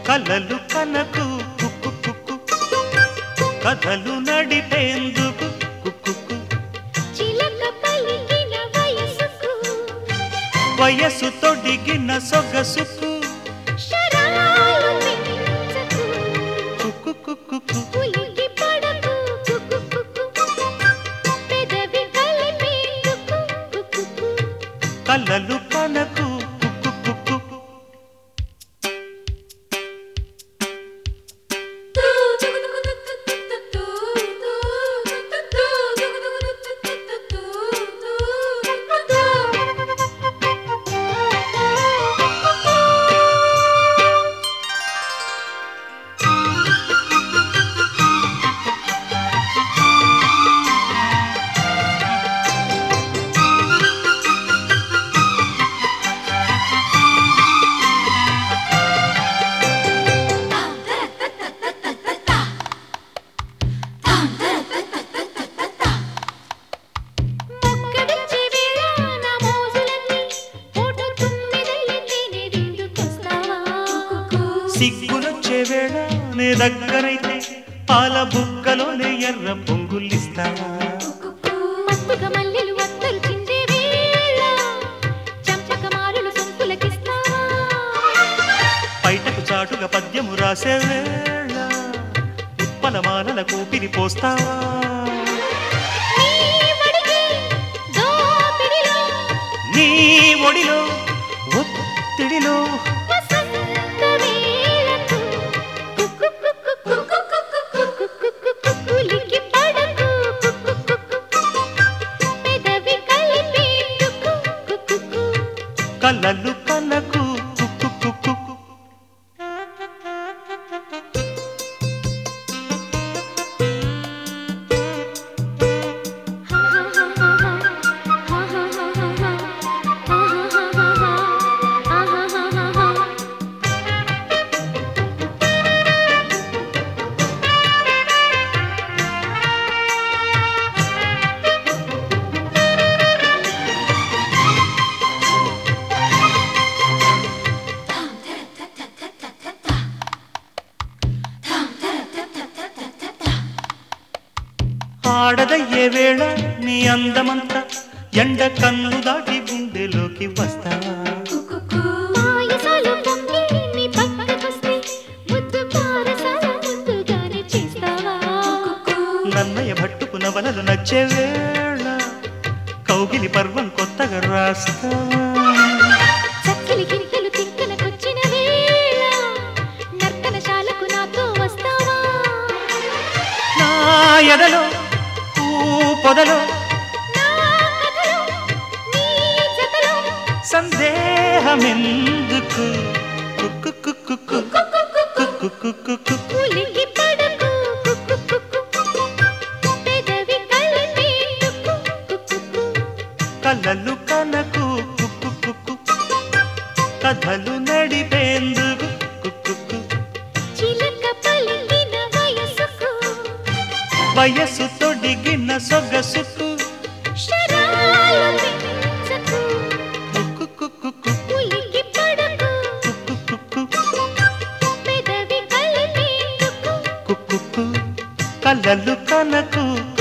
కలలు కనకు కుక్కు కుక్కు కథలు నడిపేందుకు కుక్కు చిలక పలికిన వయసుకు వయసు తొడిగిన సొగసుకు శరాలు పెంచకు కుక్కు కుక్కు కుక్కు ఉలికి పడకు కుకు కుకు పెదవి కలిపేందుకు కుకు కలలు కనకు కుక్కు కుక్కు మొక్కడొచ్చే వేళ నా మోజులన్నీ పూట తుమ్మెదల్లి తేనెరిందుకొస్తావా సిగ్గులొచ్చే వేళ నే దగ్గరైతే పాల బుగ్గలోనే ఎర్ర పొంగులిస్తావా మత్తుగా మల్లెలు వత్తలు చిందే వేళ చంపక మారులు సొంపులకిస్తావా బయటకు చాటుగా పద్యము రాసే వేళ ఉత్పలమాలల కూపిరి పోస్తావా నీ వడిగే దోపిడిలో నీ ఒడిలో ఒత్తిడిలో వసంత వేళకు కుక్కు కుక్కు కుక్కు కుక్కు కుక్కు కులికి పడకు కుక్కు కుక్కు పెదవి కలిపేందుకు కుక్కు కలలు కలకు కుక్కు కుక్కు ఆడదయ్యే వేళ నీ అందమంతా ఎండ కన్ను దాటి గుండెలోకి వస్తావా పాయసాలు పొంగి నీ పక్కకొస్తే ముద్దు పారసాల ముందుగానే చేస్తావా నన్నయ్య భట్టుకు నవలలు నచ్చే వేళ కౌగిలి పర్వం కొత్తగా రాస్తావా చక్కిలి కిరికలు తిక్కనకొచ్చిన వేళ నర్తనశాలకు నాతో వస్తావా నా ఎదలో ఊ పొదలో నా కథలో నీ జతలో సందేహమెందుకు కుక్కు కుక్కు కుక్కు కుక్కు కుక్కు ఉలికి పడకు కుక్కు కుక్కు పెదవి కలిపేందుకు కుక్కు కలలు కనకు కుక్కు కుక్కు కథలు నడిపేందుకు కుక్కు చిలక పలికిన వయసుకు వయసు తొడిగిన సొగసుకు శరాలు పెంచకు కుక్కు కుక్కు ఉలికి పడకు కుక్కు పెదవి కలిపేందుకు కుక్కు కలలు కనకు